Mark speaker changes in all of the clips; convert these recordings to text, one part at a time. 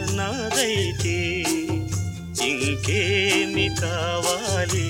Speaker 1: నాదైతే ఇంకేమి కావాలి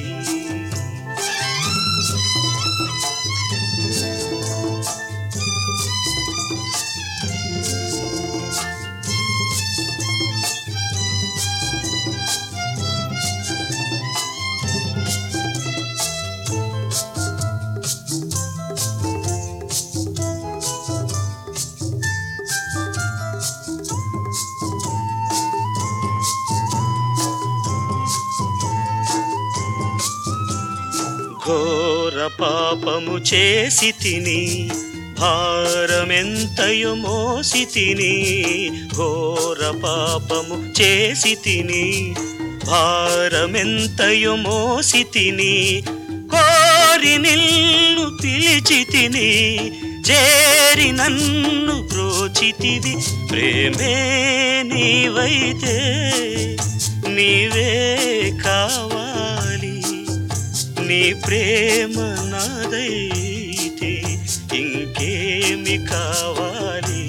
Speaker 1: ఘోర పాపము చేసి తిని భారమెంతయు మోసి తిని ఘోర పాపము చేసి తిని భారమెంతయు మోసి తిని కోరి నిన్ను పిలిచి తిని చేరి నన్ను బ్రోచితివి ప్రేమే నీవైతే నీవే కావాలి నీ ప్రేమ నాదైతే ఇంకేమి కావాలి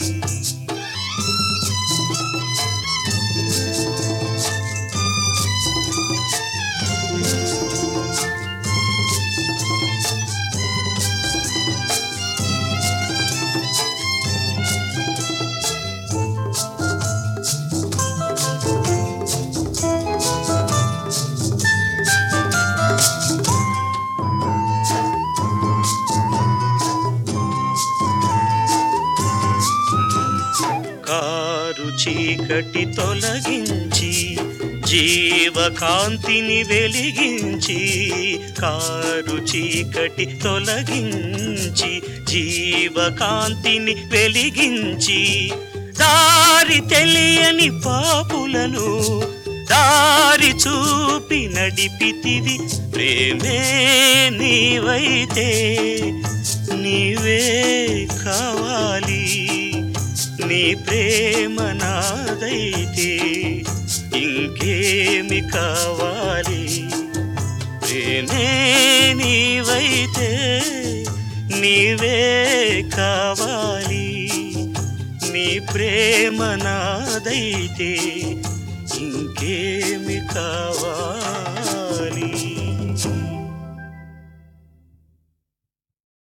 Speaker 1: కారు చీకటి తొలగించి జీవకాంతిని వెలిగించి కారు చీకటి తొలగించి జీవకాంతిని వెలిగించి దారి తెలియని పాపులను దారి చూపి నడిపితివి ప్రేమే నీవైతే నీవే కావాలి నీ ప్రేమ నాదైతే ఇంకేమి కావాలి ప్రేమే నీవైతే నీవే కావాలి నీ ప్రేమ నాదైతే ఇంకేమి కావాలి